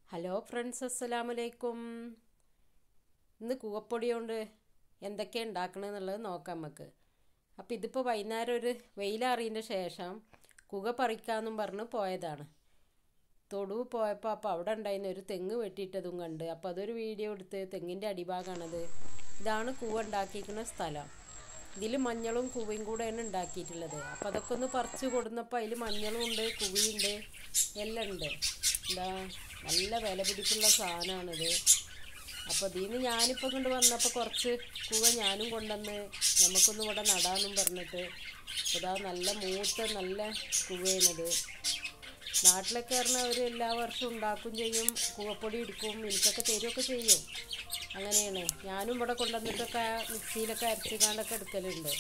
Hello friends അസ്സലാമലൈക്കും ഇന്ന് കൂവപ്പൊടി കൊണ്ട് എന്തൊക്കെ ഉണ്ടാക്കണമെന്നുള്ളത് നോക്കാം നമുക്ക് അപ്പോൾ ഇതിപ്പോൾ വൈകുന്നേരം ഒരു വെയിലറിയതിൻ്റെ ശേഷം കുക പറിക്കാമെന്നും പറഞ്ഞ് പോയതാണ് തൊടുവ് പോയപ്പോൾ അപ്പോൾ അവിടെ ഉണ്ടായിരുന്ന ഒരു തെങ്ങ് വെട്ടിയിട്ടതും കണ്ട് അപ്പോൾ അതൊരു വീഡിയോ എടുത്ത് തെങ്ങിൻ്റെ അടിഭാഗമാണത് ഇതാണ് കൂവ ഉണ്ടാക്കിയിരിക്കുന്ന സ്ഥലം ഇതിൽ മഞ്ഞളും കുവയും കൂടെയാണ് ഉണ്ടാക്കിയിട്ടുള്ളത് അപ്പോൾ അതൊക്കെ ഒന്ന് പറിച്ച് കൊടുന്നപ്പോൾ അതിൽ മഞ്ഞളും ഉണ്ട് കുവിയുണ്ട് എല്ലാം ഉണ്ട് എന്താ നല്ല വില പിടിപ്പുള്ള സാധനമാണിത് അപ്പോൾ ഇതിൽ നിന്ന് ഞാനിപ്പോൾ കൊണ്ട് വന്നപ്പോൾ കുറച്ച് കുവ ഞാനും കൊണ്ടുവന്ന് നമുക്കൊന്നും ഇവിടെ നടാമെന്നും പറഞ്ഞിട്ട് അപ്പോൾ ഇതാ നല്ല മൂത്ത നല്ല കുവയാണിത് നാട്ടിലൊക്കെ പറഞ്ഞാൽ അവർ എല്ലാ വർഷവും ഉണ്ടാക്കും ചെയ്യും കൂവപ്പൊടി എടുക്കും എനിക്കൊക്കെ തരുമൊക്കെ ചെയ്യും അങ്ങനെയാണ് ഞാനും ഇവിടെ കൊണ്ടുവന്നിട്ടൊക്കെ മിക്സിയിലൊക്കെ അരച്ചിക്കാണ്ടൊക്കെ എടുക്കലുണ്ട്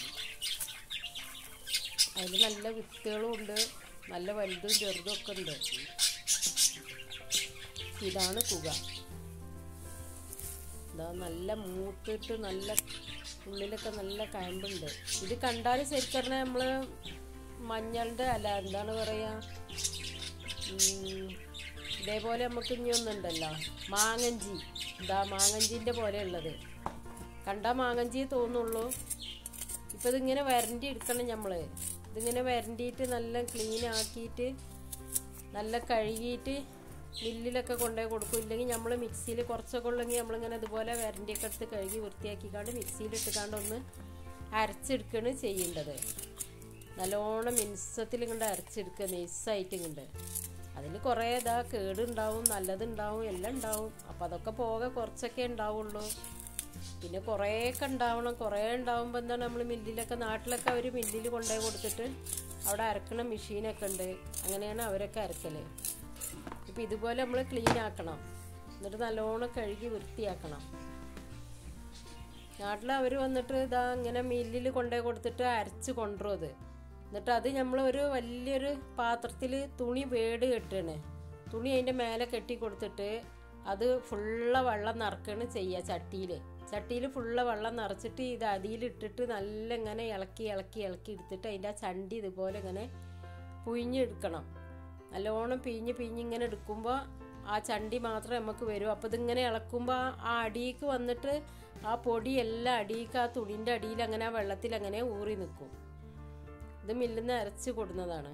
അതിൽ നല്ല വിത്തുകളും ഉണ്ട് നല്ല വലുതും ചെറുതും ഒക്കെ ഉണ്ട് ഇതാണ് കുക ഇതാ നല്ല മൂത്തിട്ട് നല്ല ഉള്ളിലൊക്കെ നല്ല കയമ്പുണ്ട് ഇത് കണ്ടാൽ ശരിക്കും പറഞ്ഞാൽ നമ്മൾ മഞ്ഞളുടെ അല്ല എന്താണ് പറയുക ഇതേപോലെ നമുക്ക് ഇനി ഒന്നുണ്ടല്ലോ മാങ്ങഞ്ചി ഇതാ മാങ്ങഞ്ചിൻ്റെ പോലെ ഉള്ളത് കണ്ട മാങ്ങഞ്ചി തോന്നുള്ളൂ ഇപ്പം ഇതിങ്ങനെ വരണ്ടി എടുക്കണം നമ്മൾ ഇതിങ്ങനെ വരണ്ടിയിട്ട് നല്ല ക്ലീൻ ആക്കിയിട്ട് നല്ല കഴുകിയിട്ട് മില്ലിലൊക്കെ കൊണ്ടുപോയി കൊടുക്കും ഇല്ലെങ്കിൽ നമ്മൾ മിക്സിയിൽ കുറച്ചൊക്കെ ഉള്ളെങ്കിൽ നമ്മളിങ്ങനെ ഇതുപോലെ വരണ്ടിയൊക്കെ എടുത്ത് കഴുകി വൃത്തിയാക്കിക്കാണ്ട് മിക്സിയിലിട്ടുകാണ്ട് ഒന്ന് അരച്ചെടുക്കുകയാണ് ചെയ്യേണ്ടത് നല്ലോണം മിനുസത്തിൽ ഇങ്ങോട്ട് അരച്ചെടുക്കുക നെയ്സായിട്ട് ഇങ്ങോട്ട് അതിൽ കുറേ ഇതാ കേടുണ്ടാവും നല്ലതുണ്ടാവും എല്ലാം ഉണ്ടാവും അപ്പോൾ അതൊക്കെ പോകെ കുറച്ചൊക്കെ ഉണ്ടാവുള്ളൂ പിന്നെ കുറേയൊക്കെ ഉണ്ടാവണം കുറേ ഉണ്ടാവുമ്പോൾ എന്താണ് നമ്മൾ മില്ലിലൊക്കെ നാട്ടിലൊക്കെ അവർ മില്ലിൽ കൊണ്ടുപോയി കൊടുത്തിട്ട് അവിടെ അരക്കണ മെഷീനൊക്കെ ഉണ്ട് അങ്ങനെയാണ് അവരൊക്കെ അരക്കൽ ഇപ്പം ഇതുപോലെ നമ്മൾ ക്ലീൻ ആക്കണം എന്നിട്ട് നല്ലോണം കഴുകി വൃത്തിയാക്കണം നാട്ടിൽ അവർ വന്നിട്ട് ഇതാ ഇങ്ങനെ മില്ലിൽ കൊണ്ടുപോയി കൊടുത്തിട്ട് അരച്ച് കൊണ്ടുവരും അത് എന്നിട്ട് അത് നമ്മൾ ഒരു വലിയൊരു പാത്രത്തിൽ തുണി വേട് കെട്ടുകയാണ് തുണി അതിൻ്റെ മേലെ കെട്ടി കൊടുത്തിട്ട് അത് ഫുള്ള വെള്ളം നിറക്കുകയാണ് ചെയ്യുക ചട്ടിയിൽ ചട്ടിയിൽ ഫുള്ള വെള്ളം നിറച്ചിട്ട് ഇത് അതിലിട്ടിട്ട് നല്ല ഇങ്ങനെ ഇളക്കി ഇളക്കി ഇളക്കി എടുത്തിട്ട് അതിൻ്റെ ആ ചണ്ടി ഇതുപോലെ ഇങ്ങനെ പുഴിഞ്ഞെടുക്കണം നല്ലോണം പിഴിഞ്ഞ് പിഴിഞ്ഞ് ഇങ്ങനെ എടുക്കുമ്പോൾ ആ ചണ്ടി മാത്രമേ നമുക്ക് വരൂ അപ്പോൾ ഇതിങ്ങനെ ഇളക്കുമ്പോൾ ആ അടിയിക്ക് വന്നിട്ട് ആ പൊടി എല്ലാം അടിയിക്ക് ആ തുണിൻ്റെ അടിയിൽ അങ്ങനെ ആ വെള്ളത്തിൽ അങ്ങനെ ഊറി നിൽക്കും ഇത് മില്ലിൽ നിന്ന് അരച്ച് കൊടുന്നതാണ്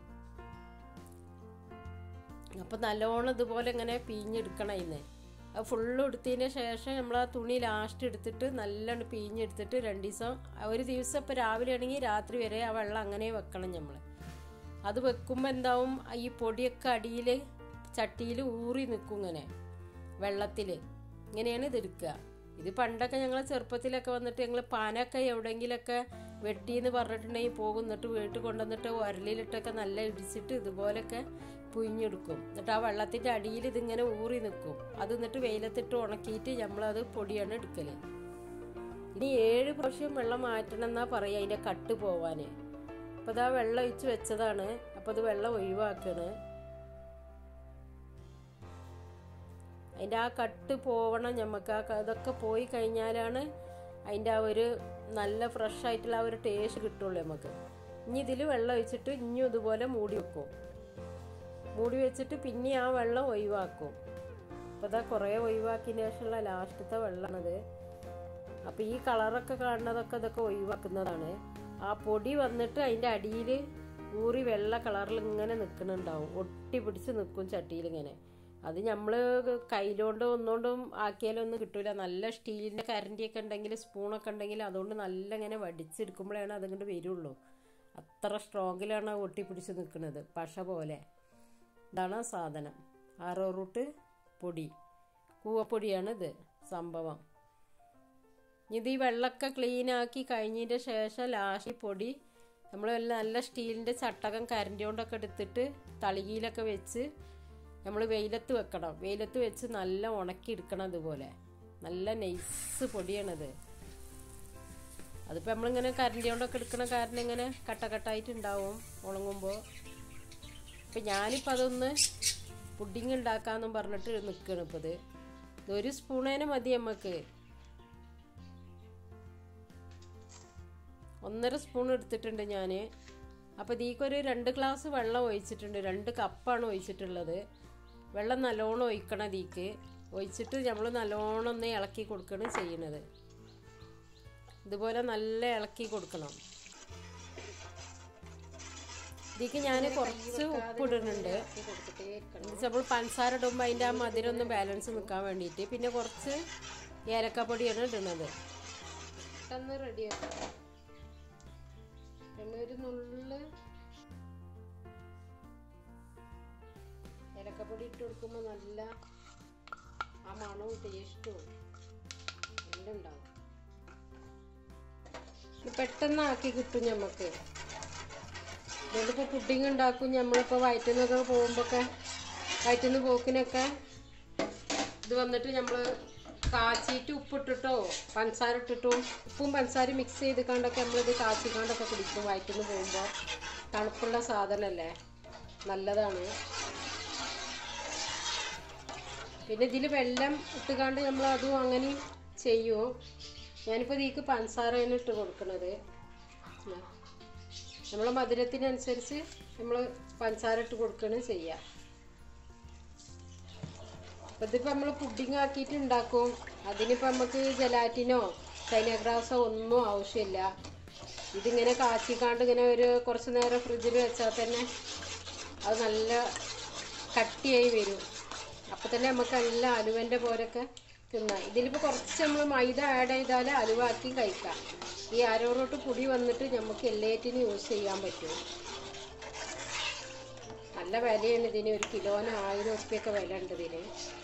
അപ്പം നല്ലോണം ഇതുപോലെ ഇങ്ങനെ പിഴിഞ്ഞെടുക്കണം ഇന്ന് അത് ഫുള്ള് എടുത്തതിന് ശേഷം നമ്മൾ ആ തുണി ലാസ്റ്റ് എടുത്തിട്ട് നല്ലോണം പിഴിഞ്ഞെടുത്തിട്ട് രണ്ട് ദിവസം ഒരു ദിവസം ഇപ്പോൾ രാവിലെ ആണെങ്കിൽ രാത്രി വരെ ആ വെള്ളം അങ്ങനെ വെക്കണം നമ്മൾ അത് വെക്കുമ്പോൾ എന്താവും ഈ പൊടിയൊക്കെ അടിയിൽ ചട്ടിയിൽ ഊറി നിൽക്കും ഇങ്ങനെ വെള്ളത്തിൽ ഇങ്ങനെയാണ് ഇത് എടുക്കുക ഇത് പണ്ടൊക്കെ ഞങ്ങൾ ചെറുപ്പത്തിലൊക്കെ വന്നിട്ട് ഞങ്ങൾ പാനൊക്കെ എവിടെയെങ്കിലൊക്കെ വെട്ടിയെന്ന് പറഞ്ഞിട്ടുണ്ടെങ്കിൽ പോകും എന്നിട്ട് വീട്ടിൽ കൊണ്ടുവന്നിട്ട് ഉരലിലിട്ടൊക്കെ നല്ല ഇടിച്ചിട്ട് ഇതുപോലൊക്കെ പുഴിഞ്ഞെടുക്കും എന്നിട്ട് ആ വെള്ളത്തിൻ്റെ അടിയിൽ ഇതിങ്ങനെ ഊറി നിൽക്കും അത് എന്നിട്ട് വെയിലത്തിട്ട് ഉണക്കിയിട്ട് നമ്മളത് പൊടിയാണ് എടുക്കൽ ഇനി ഏഴ് പ്രാവശ്യം വെള്ളം മാറ്റണം എന്നാ പറയുക അതിൻ്റെ കട്ട് പോവാൻ അപ്പോൾ ഇതാ വെള്ളം ഒഴിച്ച് വെച്ചതാണ് അപ്പോൾ അത് വെള്ളം ഒഴിവാക്കാണ് അതിൻ്റെ ആ കട്ട് പോവണം നമുക്ക് ആ ഇതൊക്കെ പോയി കഴിഞ്ഞാലാണ് അതിൻ്റെ ആ ഒരു നല്ല ഫ്രഷ് ആയിട്ടുള്ള ആ ഒരു ടേസ്റ്റ് കിട്ടുള്ളൂ നമുക്ക് ഇനി ഇതിൽ വെള്ളം ഒഴിച്ചിട്ട് ഇനിയും ഇതുപോലെ മൂടി വെക്കും മൂടി വെച്ചിട്ട് പിന്നെ ആ വെള്ളം ഒഴിവാക്കും അപ്പോൾ ഇതാ കുറേ ഒഴിവാക്കിയതിന് ശേഷമുള്ള ലാസ്റ്റത്തെ വെള്ളമാണത് അപ്പോൾ ഈ കളറൊക്കെ കാണുന്നതൊക്കെ ഇതൊക്കെ ഒഴിവാക്കുന്നതാണ് ആ പൊടി വന്നിട്ട് അതിൻ്റെ അടിയിൽ ഊറി വെള്ള കളറിൽ ഇങ്ങനെ നിൽക്കുന്നുണ്ടാവും ഒട്ടി പിടിച്ച് നിൽക്കും ചട്ടിയിൽ ഇങ്ങനെ അത് നമ്മൾ കയ്യിലോണ്ട് ഒന്നുകൊണ്ടും ആക്കിയാലൊന്നും കിട്ടില്ല നല്ല സ്റ്റീലിൻ്റെ കരണ്ടിയൊക്കെ ഉണ്ടെങ്കിൽ സ്പൂണൊക്കെ ഉണ്ടെങ്കിൽ അതുകൊണ്ട് നല്ല ഇങ്ങനെ വടിച്ചെടുക്കുമ്പോഴാണ് അതുകൊണ്ട് വരുള്ളൂ അത്ര സ്ട്രോങ്ങിലാണ് ഒട്ടിപ്പിടിച്ച് നിൽക്കുന്നത് പശ പോലെ ഇതാണ് സാധനം ആറോറൂട്ട് പൊടി കൂവപ്പൊടിയാണ് ഇത് സംഭവം ഇത് ഈ വെള്ളമൊക്കെ ക്ലീൻ ആക്കി കഴിഞ്ഞതിൻ്റെ ശേഷം ലാസ്റ്റ് പൊടി നമ്മൾ നല്ല സ്റ്റീലിൻ്റെ ചട്ടകം കരണ്ടി കൊണ്ടൊക്കെ എടുത്തിട്ട് തളികയിലൊക്കെ വെച്ച് നമ്മൾ വെയിലത്ത് വെക്കണം വെയിലത്ത് വെച്ച് നല്ല ഉണക്കി എടുക്കണം അതുപോലെ നല്ല നൈസ് പൊടിയാണത് അതിപ്പോൾ നമ്മളിങ്ങനെ കരണ്ടി കൊണ്ടൊക്കെ എടുക്കണ കാരണം ഇങ്ങനെ കട്ടക്കട്ടായിട്ട് ഉണ്ടാവും ഉണങ്ങുമ്പോൾ ഇപ്പം ഞാനിപ്പോൾ അതൊന്ന് പുഡിങ് ഉണ്ടാക്കാമെന്നും പറഞ്ഞിട്ട് നിൽക്കണം ഇപ്പോൾ ഇത് ഒരു സ്പൂണേനെ മതി നമുക്ക് ഒന്നര സ്പൂൺ എടുത്തിട്ടുണ്ട് ഞാൻ അപ്പോൾ ഇതിക്കൊരു രണ്ട് ഗ്ലാസ് വെള്ളം ഒഴിച്ചിട്ടുണ്ട് രണ്ട് കപ്പാണ് ഒഴിച്ചിട്ടുള്ളത് വെള്ളം നല്ലോണം ഒഴിക്കണം ഇതിക്ക് ഒഴിച്ചിട്ട് നമ്മൾ നല്ലോണം ഒന്ന് ഇളക്കി കൊടുക്കുകയാണ് ചെയ്യുന്നത് ഇതുപോലെ നല്ല ഇളക്കി കൊടുക്കണം ഇതിക്ക് ഞാൻ കുറച്ച് ഉപ്പ് ഇടുന്നുണ്ട് നമ്മൾ പഞ്ചസാര ഇടുമ്പോൾ അതിൻ്റെ ആ മധുരം ഒന്ന് ബാലൻസ് നിൽക്കാൻ വേണ്ടിയിട്ട് പിന്നെ കുറച്ച് ഏലക്കപ്പൊടിയാണ് ഇടുന്നത് പെട്ടെന്ന് റെഡിയാക്കാം പിന്നെ ഒരു നുള്ള് ഏലക്കപ്പൊടി ഇട്ട് കൊടുക്കുമ്പോൾ നല്ല ആ മണവും ടേസ്റ്റും എല്ലാം ഉണ്ടാവും ഇത് പെട്ടെന്ന് ആക്കി കിട്ടും നമുക്ക് ഇതിപ്പോൾ പുഡിങ് ഉണ്ടാക്കും നമ്മളിപ്പോൾ വയറ്റുന്നൊക്കെ പോകുമ്പോഴൊക്കെ വയറ്റുന്ന പോക്കിനൊക്കെ ഇത് വന്നിട്ട് നമ്മൾ കാച്ചിയിട്ട് ഉപ്പിട്ടിട്ടോ പഞ്ചസാര ഇട്ടിട്ടോ ഉപ്പും പഞ്ചസാരയും മിക്സ് ചെയ്ത് കണ്ടൊക്കെ നമ്മളിത് കാച്ചിക്കാണ്ടൊക്കെ കുടിക്കും വയറ്റുന്ന പോകുമ്പോൾ തണുപ്പുള്ള സാധനമല്ലേ നല്ലതാണ് പിന്നെ ഇതിൽ വെള്ളം ഇട്ടുകാണ്ട് നമ്മൾ അതും അങ്ങനെ ചെയ്യും ഞാനിപ്പോൾ ഇതിക്ക് പഞ്ചസാരയാണ് ഇട്ട് കൊടുക്കുന്നത് നമ്മളെ മധുരത്തിനനുസരിച്ച് നമ്മൾ പഞ്ചസാര ഇട്ട് കൊടുക്കുകയാണ് ചെയ്യുക അപ്പം ഇതിപ്പോൾ നമ്മൾ പുഡിങ് ആക്കിയിട്ട് ഉണ്ടാക്കും അതിനിപ്പോൾ നമുക്ക് ജലാറ്റിനോ ചൈനഗ്രാസോ ഒന്നും ആവശ്യമില്ല ഇതിങ്ങനെ കാച്ചിക്കാണ്ട് ഇങ്ങനെ ഒരു കുറച്ച് നേരം ഫ്രിഡ്ജിൽ വെച്ചാൽ തന്നെ അത് നല്ല കട്ടിയായി വരും അപ്പോൾ തന്നെ നമുക്ക് നല്ല അലുവൻ്റെ പോലൊക്കെ തിന്നാം ഇതിലിപ്പോൾ കുറച്ച് നമ്മൾ മൈദ ആഡ് ചെയ്താൽ അലുവാക്കി കഴിക്കാം ഈ അരോറോട്ട് പൊടി വന്നിട്ട് നമുക്ക് എല്ലാറ്റിനും യൂസ് ചെയ്യാൻ പറ്റും നല്ല വിലയാണ് ഇതിന് ഒരു കിലോന് ആയിരം ഉറുപ്പ്യൊക്കെ വില ഉണ്ട് ഇതിന്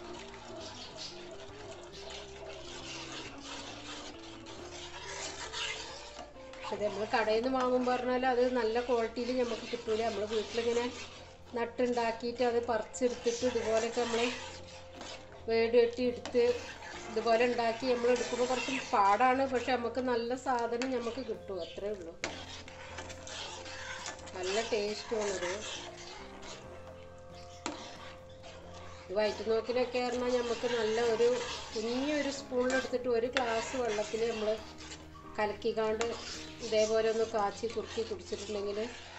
പക്ഷെ നമ്മൾ കടയിൽ നിന്ന് വാങ്ങുമ്പോൾ പറഞ്ഞാൽ അത് നല്ല ക്വാളിറ്റിയിൽ നമുക്ക് കിട്ടൂല നമ്മൾ വീട്ടിലിങ്ങനെ നട്ടുണ്ടാക്കിയിട്ട് അത് പറിച്ചെടുത്തിട്ട് ഇതുപോലെയൊക്കെ നമ്മൾ വേട് കെട്ടി എടുത്ത് ഇതുപോലെ ഉണ്ടാക്കി നമ്മൾ എടുക്കുമ്പോൾ കുറച്ച് പാടാണ് പക്ഷെ നമുക്ക് നല്ല സാധനം നമുക്ക് കിട്ടും അത്രേ ഉള്ളൂ നല്ല ടേസ്റ്റുമാണത് വയറ്റുനോക്കിലൊക്കെ പറഞ്ഞാൽ നമുക്ക് നല്ല ഒരു കുഞ്ഞൊരു സ്പൂണിലെടുത്തിട്ട് ഒരു ഗ്ലാസ് വെള്ളത്തിൽ നമ്മൾ കലക്കിക്കാണ്ട് ഇതേപോലെ ഒന്ന് കാച്ചി കുറുക്കി കുടിച്ചിട്ടുണ്ടെങ്കിൽ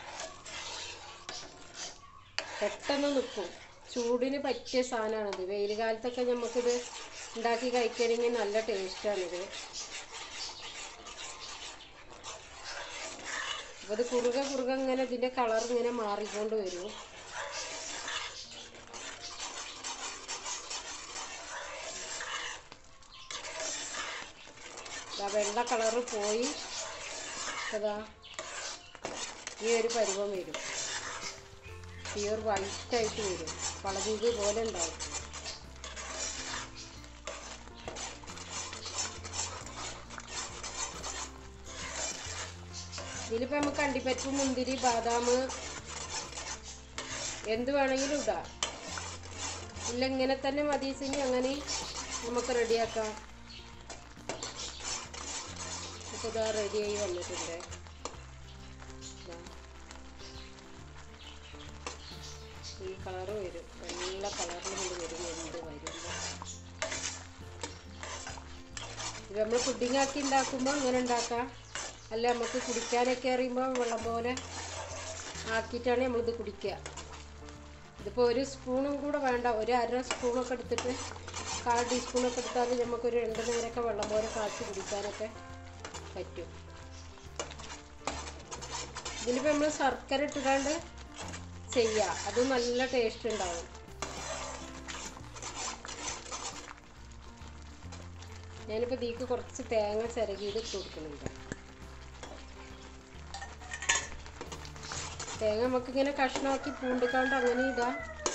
പെട്ടെന്ന് നിൽക്കും ചൂടിന് പറ്റിയ സാധനമാണിത് വെയിൽ കാലത്തൊക്കെ നമുക്കിത് ഉണ്ടാക്കി കഴിക്കണമെങ്കിൽ നല്ല ടേസ്റ്റാണിത് അപ്പോൾ ഇത് കുറുക കുറുക ഇങ്ങനെ ഇതിൻ്റെ കളർ ഇങ്ങനെ മാറിക്കൊണ്ട് വരും ദാ വെള്ള കളറ് പോയി അതാ ഈ ഒരു പരുവം വരും പ്യുവർ വൈറ്റായിട്ട് വരും പളവീത് പോലെ ഉണ്ടാവും ഇതിലിപ്പോൾ നമുക്ക് അണ്ടിപ്പരിപ്പ് മുന്തിരി ബാദാം എന്ത് വേണമെങ്കിലും ഇടാം ഇല്ല ഇങ്ങനെ തന്നെ മതിയെങ്കിൽ അങ്ങനെ നമുക്ക് റെഡിയാക്കാം ഇപ്പോൾ ഇതാ റെഡിയായി വന്നിട്ടുണ്ട് ദാ. ഈ കളറ് വരും നല്ല കളറിൽ കൊണ്ട് വരും എന്ത് വരുമ്പോൾ ഇത് നമ്മൾ പുഡിംഗ് ആക്കി ഉണ്ടാക്കുമ്പോൾ അങ്ങനെ ഉണ്ടാക്കാം അല്ല നമുക്ക് കുടിക്കാനൊക്കെ അറിയുമ്പോൾ വെള്ളം പോലെ ആക്കിയിട്ടാണ് നമ്മളിത് കുടിക്കുക ഇതിപ്പോൾ ഒരു സ്പൂണും കൂടെ വേണ്ട ഒരു അര സ്പൂണൊക്കെ എടുത്തിട്ട് കാൽ ടീസ്പൂണൊക്കെ എടുത്താൽ നമുക്കൊരു രണ്ട് നേരമൊക്കെ വെള്ളം പോലെ കാച്ചി കുടിക്കാനൊക്കെ പറ്റും ഇതിലിപ്പോൾ നമ്മൾ ശർക്കര ഇട്ടുകൊണ്ട് ചെയ്യുക അത് നല്ല ടേസ്റ്റ് ഉണ്ടാവും ഞാനിപ്പോൾ ഇതിക്ക് കുറച്ച് തേങ്ങ ചിരകിയത് ഇട്ട് കൊടുക്കുന്നുണ്ട് തേങ്ങ നമുക്കിങ്ങനെ കഷ്ണമാക്കി പൂണ്ടിക്കാണ്ട് അങ്ങനെ ഇടാം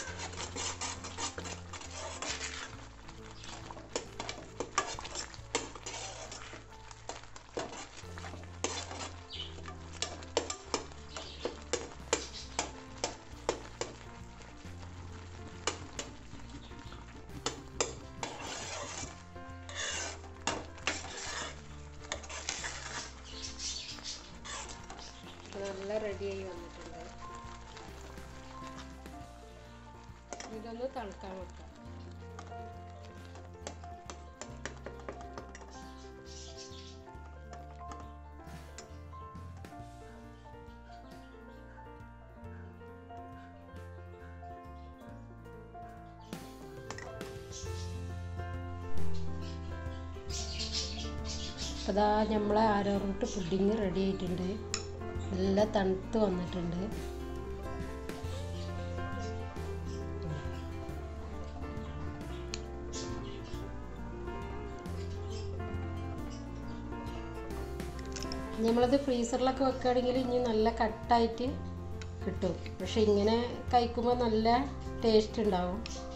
നല്ല റെഡിയായി വന്നിട്ടുണ്ട് ഇതൊന്ന് തണുക്കാൻ വെക്കാം അപ്പോൾ അതാ നമ്മളെ ആരോ റൂട്ട് പുഡിങ് റെഡി ആയിട്ടുണ്ട് നല്ല തണുത്ത് വന്നിട്ടുണ്ട് നമ്മളത് ഫ്രീസറിലൊക്കെ വെക്കുകയാണെങ്കിൽ ഇനി നല്ല കട്ടായിട്ട് കിട്ടും പക്ഷെ ഇങ്ങനെ കഴിക്കുമ്പോൾ നല്ല ടേസ്റ്റ് ഉണ്ടാവും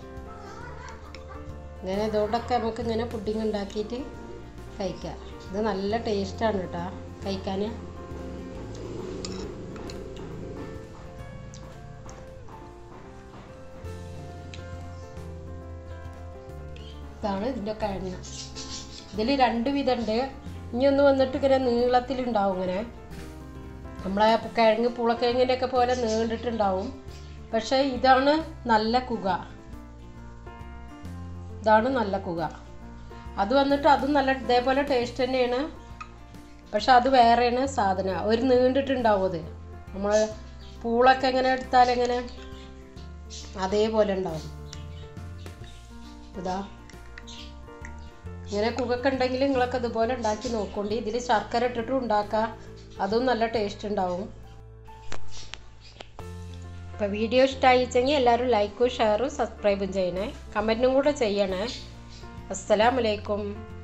ഇങ്ങനെ ഇതോടൊക്കെ നമുക്ക് ഇങ്ങനെ പുഡിങ് ഉണ്ടാക്കിയിട്ട് കഴിക്കാം ഇത് നല്ല ടേസ്റ്റാണ് കേട്ടോ കഴിക്കാൻ ഇതാണ് ഇതിൻ്റെ കിഴങ്ങ് ഇതിൽ രണ്ട് വിധമുണ്ട് ഇനി ഒന്ന് വന്നിട്ട് ഇങ്ങനെ നീളത്തിലുണ്ടാവും ഇങ്ങനെ നമ്മളെ കിഴങ്ങ് പുളക്കിഴങ്ങിൻ്റെ ഒക്കെ പോലെ നീണ്ടിട്ടുണ്ടാവും പക്ഷേ ഇതാണ് നല്ല കുക ഇതാണ് നല്ല കുക അത് വന്നിട്ട് അതും നല്ല ഇതേപോലെ ടേസ്റ്റ് തന്നെയാണ് പക്ഷെ അത് വേറെയാണ് സാധനം ഒരു നീണ്ടിട്ടുണ്ടാവും അത് നമ്മൾ പൂളൊക്കെ എങ്ങനെ എടുത്താൽ എങ്ങനെ അതേപോലെ ഉണ്ടാവും ഇതാ ഇങ്ങനെ കുകൊക്കെ ഉണ്ടെങ്കിൽ നിങ്ങളൊക്കെ ഇതുപോലെ ഉണ്ടാക്കി നോക്കോണ്ടി ഇതിൽ ശർക്കര ഇട്ടിട്ടും ഉണ്ടാക്കാം അതും നല്ല ടേസ്റ്റ് ഉണ്ടാവും അപ്പോൾ വീഡിയോ ഇഷ്ടമായിച്ചെങ്കിൽ എല്ലാവരും ലൈക്കും ഷെയറും സബ്സ്ക്രൈബും ചെയ്യണേ കമൻറ്റും കൂടെ ചെയ്യണേ അസ്സലാമലൈക്കും